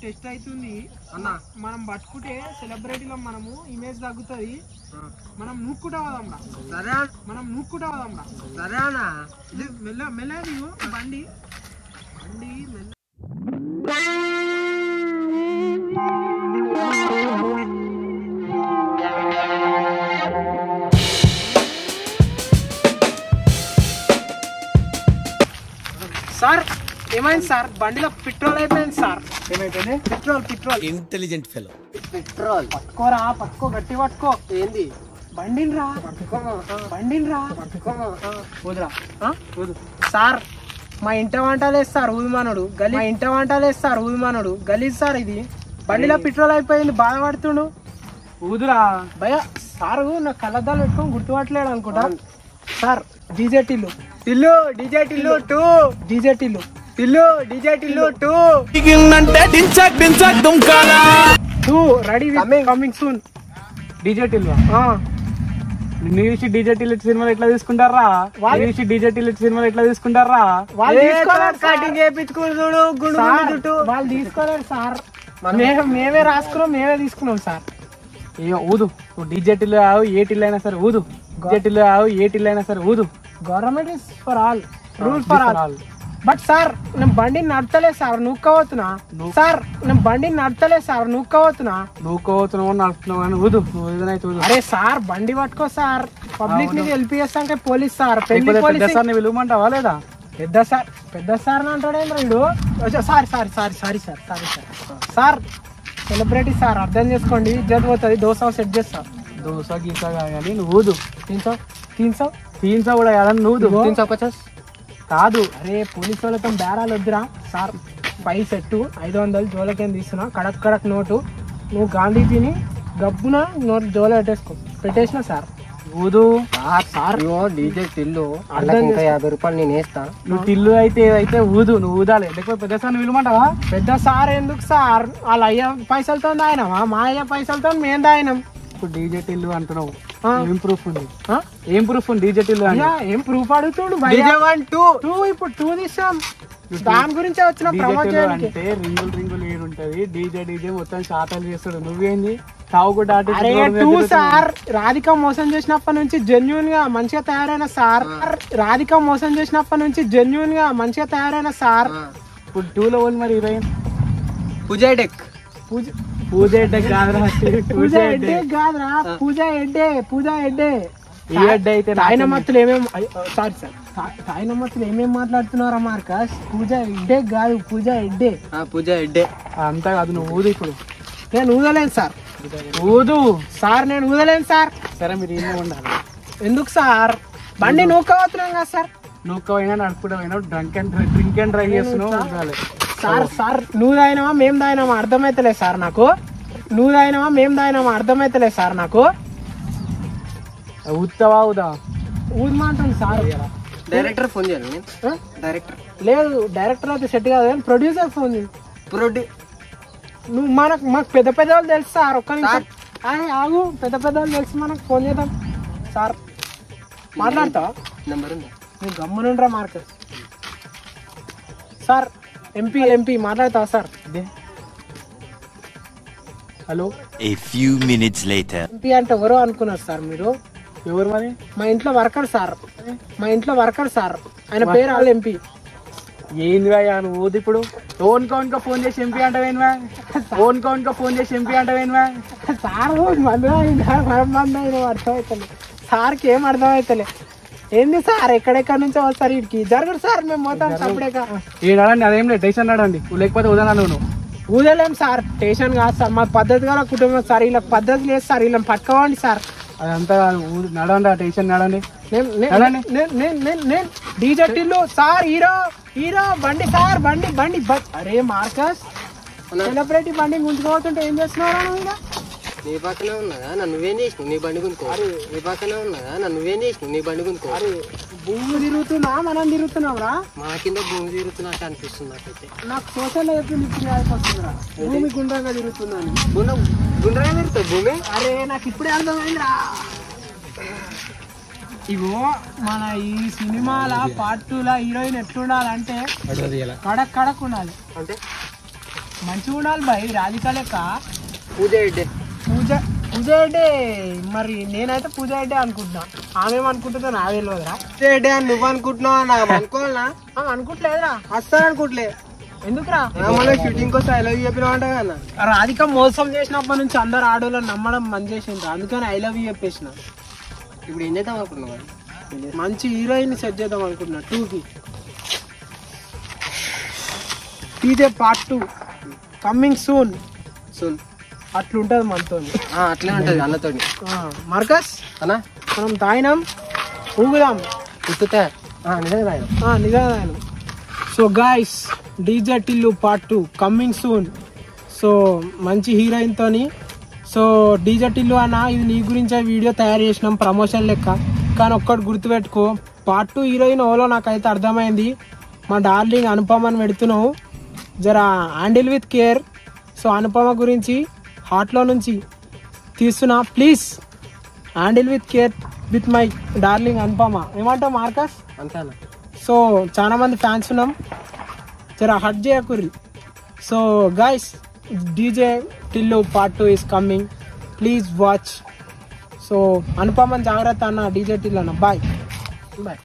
Test అవుతుంది అన్న మనం పట్టుకుంటే సెలబ్రిటీలో మనము ఇమేజ్ తగ్గుతుంది మనం నూక్కుంటా పోదాం రా సరే అన్న. మనం నూక్కుంటా పోదాం రా సరే అన్న ఇది మెల్ల మెల్ల దిగు బండి బండి మెల్ల సార్ ఏమైంది సార్ బండిలో పెట్రోల్ అయిపోయింది సార్ ఏమైపోయింది petrol petrol intelligent fellow petrol పట్టుకోరా పట్టుకో గట్టి పట్టుకో ఏంది బండిని రా బండిని రా వదిరా వదు సార్ మా ఇంట వంటలు వేస్తారు ఊదుమానుడు గలీ మా ఇంట వంటలు వేస్తారు ఊదుమానుడు గలీజ్ సార్ ఇది బండిలో పెట్రోల్ అయిపోయింది బాధపడుతుండు ఊదురా భయ సారు నా కళ్ళద్దాలు పెట్టుకొని గుర్తుపట్టలేడు అనుకుంటా sir DJ Tillu Tillu DJ Tillu two DJ Tillu Tillu DJ Tillu two two ready coming soon DJ Tillu నిన్ను చూసి డీజే టిల్లు సినిమాలు ఎట్లా తీసుకుంటారా వాళ్ళు- చూసి డీజే టిల్లు సినిమాలు ఎట్లా తీసుకుంటారా వాళ్ళు తీసుకోలేరు సార్. కటింగ్ చేయించుకుని చూడు గుండు సార్, గుండు చుట్టూ వాళ్ళు తీసుకోలేరు సార్ మేము మేమే రాసుకున్నాం మేమే తీసుకున్నాం సార్ ఏ ఊదు నువ్వు డీజే టిల్లు ఆవు ఏ టిల్లు అయినా సరే ఊదు డీజే టిల్లు ఆవు ఏ టిల్లు అయినా సరే ఊదు government is for all rule for all but sir నేను బండిని నడతలే సార్ నూక్కవచ్చునా సార్ నేను బండిని నడతలే సార్ నూక్కవచ్చునా నువ్వు కోతున్నావు నడుపుతున్నావు కానీ ఊదు నువ్వు ఏదైతే ఊదు అరే సార్ బండి పట్టుకో సార్ పబ్లిక్ ని హెల్ప్ చేస్తాంటే పోలీస్ సార్ పెళ్లి లేకపోతే పెద్ద పోలీస్ సార్ని పిలువమంటావా లేదా పెద్ద సార్ పెద్ద సార్ అంటాడేంద్ర వీడు sorry sorry sorry sorry sir sorry sir sir celebrity sir అర్థం చేసుకోండి ఇజ్జత్ పోతుంది దోశ సెట్ చేస్తా దోశ గీసా కానీ నువ్వు ఊదు తీన్సో తీన్సో తీన్సా కూడా కాదని నువ్వు ఊదు. తీన్సో పచాస్ కాదు అరే పోలీస్ వాళ్ళతో బేరాలు వద్దురా సార్ పై సెట్టు ఐదు వందలు జోలకేం తీస్తున్నా కడక్ కడక్ నోటు నువ్వు గాంధీ తిని గబ్బున నోట్ జోలో పెట్టేసుకో పెట్టేసిన సార్ ఊదు సార్ సార్ డీజే టిల్లు అర్థం చేసుకో. యాభై రూపాయలు నేను వేస్తా నువ్వు టిల్లు అయితే అయితే ఊదు నువ్వు ఊదాలి లేకపోతే పెద్ద సార్ని పిలువమంటావా పెద్ద సార్ ఎందుకు సార్ వాళ్ళ అయ్య పైసలతో దాయినామా మా అయ్య పైసలతో మేము దాయినాం ఇప్పుడు డీజే టిల్లు అంటున్నావు ఆ. ఏం ప్రూఫ్ ఉంది ఆ? ఏం ప్రూఫ్ ఉంది డీజే టిల్లు అని అయ్యా, ఏం ప్రూఫ్ అడుగుతుండు డీజే వన్ టూ టూ ఇప్పుడు టూ తీసాం దాని గురించే వచ్చిన డీజే ప్రమోట్ టిల్లు చేయడానికి అంటే రింగులు రింగులు ఏడు ఉంటది డీజే డీజే మొత్తం షాటాలు చేస్తాడు నువ్వేంది తావు దాటి అరే టూ సార్ రాధిక మోసం చేసినప్పటి నుంచి జెన్యున్ గా మంచిగా తయారైన సార్ రాధిక మోసం చేసినప్పటి నుంచి జెన్యున్ గా మంచిగా తయారైన సార్ ఇప్పుడు టూలో ఉంది మరి హీరోయిన్ పూజ డెక్ పూజ పూజ ఎడ్డ కాదురా పూజ ఎడ్డే కాదురా పూజ ఎడ్డే పూజ ఎడ్డే ఈ ఎడ్డ అయితే తాయిన మత్తులు ఏమేం సారీ సార్ తాయిన మత్తులు ఏమేం మాట్లాడుతున్నారా మార్కస్ పూజ ఎడ్డే కాదు పూజ ఎడ్డే పూజ ఎడ్డే అంతా కాదు నువ్వు ఊదు ఇప్పుడు నేను ఊదలేను సార్ ఊదు సార్ నేను ఊదలేను సార్ సరే మీరు ఏమో ఉండాలి ఎందుకు సార్ బండి నూకవుతున్నాం కదా సార్ నువ్వు పోయినా నడుపుకుంటూ పోయినా drunk and drink and drive చేస్తున్నావు ఉండాలి సార్ సార్ నువ్వు దాయినావా మేము దాయినామా అర్థమైతలే సార్ నాకు నువ్వు దాయినావా మేము దాయినామా అర్థమైతలే సార్ నాకు ఉత్తవా ఉదా ఊదమంటుంది సార్ డైరెక్టర్ ఫోన్ చేయాలి నేను ఆ? డైరెక్టర్ లేదు డైరెక్టర్ అయితే సెట్ కాదు కానీ ప్రొడ్యూసర్ ఫోన్ చేయి. ప్రొడ్యూ నువ్వు మనకు మాకు పెద్ద పెద్ద వాళ్ళు తెలుసు సార్ ఒక్క నిమిషం ఆయ్, ఆగు పెద్ద పెద్ద వాళ్ళు తెలుసు మనకు ఫోన్ చేద్దాం సార్ మాట్లాడతావా నెంబర్ ఉందా నువ్వు గమ్మునుండ్రా మార్కస్ సార్ ఎంపీ ఎంపీ మాట్లాడతావా sir hello A few minutes later. MP అంటే ఎవరో అనుకున్నారు సార్ మీరు ఎవరు మరి మా ఇంట్లో వర్కర్ సార్ మా ఇంట్లో వర్కర్ సార్ ఆయన పేరు వాళ్ళ ఎంపీ ఏంది భయ్యా నువ్వు ఊది ఇప్పుడు ఓన్ కౌంట్ గా ఫోన్ చేసి ఎంపీ అంటావేనువా ఓన్ కౌంట్ గా ఫోన్ చేసి ఎంపీ అంటావేనువా సార్ మందు అయినా మనం మందు అయినా అర్థమవుతలే సార్కి ఏం అర్థమవుతలే ఏంది సార్ ఎక్కడెక్కడి నుంచో వస్తారు వీడికి జరుగుడు సార్ మేము మొత్తం సపరేక ఏడాడండి అదేం లేదు టెన్షన్ నాడండి లేకపోతే ఉదనా నువ్వు ఊదలేం సార్ స్టేషన్ కాదు సార్ మా పద్ధతి గల కుటుంబం సార్ ఇలా పద్ధతి లేదు సార్ ఇలా పట్టుకోవండి సార్ అదంతా ఊ- నడండి ఆ టెన్షన్ నడండి నేను- నేను- ఎలానే? నేను- నేను- నేను- నేను DJ Tillu sir hero hero బండి సార్ బండి బండి బ- అరే మార్కస్ సెలబ్రిటీ బండి గుంజుకోతుంటే ఏం చేస్తున్నారా నువ్వు ఈడ? నీ పక్కనే ఉన్నదా నన్ను నువ్వేం చేసినావు నీ బండి కొనుక్కో నీ పక్కనే ఉన్నదా నన్ను నువ్వేం చేసినావు నీ బండి కొనుక్కో భూమి తిరుగుతున్నా మనం తిరుగుతున్నావురా మా కింద భూమి తిరుగుతున్నట్టు అనిపిస్తుంది నాకైతే నాకు సోషల్ చెప్పింది ఇప్పుడు వస్తుందిరా భూమి గుండ్రంగా తిరుగుతుందని గుండ్ర గుండ్రగా తిరుగుతావు భూమి అరే నాకు ఇప్పుడే అర్థమైందిరా ఇగో మన ఈ సినిమాల పార్ట్ టూ లా హీరోయిన్ ఎట్లుండాలంటే కడక్ కడక్ ఉండాలి అంటే మంచిగా ఉండాలి బాయ్ రాధిక లెక్క పూజ ఎడ్డే పూజ పూజ అంటే మరి నేనైతే పూజ అంటే అనుకుంటున్నా ఆమె ఏమనుకుంటుందో నా తెలియదురా పూజ ఎడ్డే అని నువ్వు అనుకుంటున్నావు నా అనుకోవాలనా ఆ, అనుకుంటలేదురా వస్తాను అనుకుంటలే ఎందుకురా మన షూటింగ్ కోసం ఐ లవ్ చెప్పినావు అంట కదా రాధిక మోసం చేసినప్పటి నుంచి అందరు ఆడోళ్ళని నమ్మడం మంచి చేసిండ్రు అందుకని ఐ లవ్ యూ చెప్పేసిన ఇప్పుడు ఏం చేద్దాం అనుకుంటున్నావు మరి? మంచి హీరోయిన్ సెట్ చేద్దాం అనుకుంటున్నా టూకి ఇదే పార్ట్ టూ కమ్మింగ్ సూన్ సున్ అట్లుంటది మనతో ఆ, అట్లే ఉంటది అన్నతోని మార్కస్ అన్నా మనం తాగినాం ఊగుదాం ఉత్తుతే నిజంగా రాయను ఆ, నిజాను so guys DJ Tillu part two coming soon so మంచి హీరోయిన్ తోని సో డీజే టిల్లు అన్న ఇది నీ గురించే వీడియో తయారు చేసినాం ప్రమోషన్ లెక్క కానీ ఒక్కటి గుర్తుపెట్టుకో పార్ట్ టూ హీరోయిన్ ఓలో నాకైతే అర్థమైంది మా డార్లింగ్ అనుపమని పెడుతున్నావు జర handle with care so Anupama గురించి హార్ట్లో నుంచి తీస్తున్నా please handle with care with my darling Anupama ఏమంటావు మార్కస్ అంతేనా సో చాలా మంది ఫ్యాన్స్ ఉన్నాం జర హట్ చేయకుర్రి so guys DJ Tillu part two is coming please watch so అనుపమన్ జాగ్రత్త అన్న డీజే టిల్లు అన్న బాయ్ బాయ్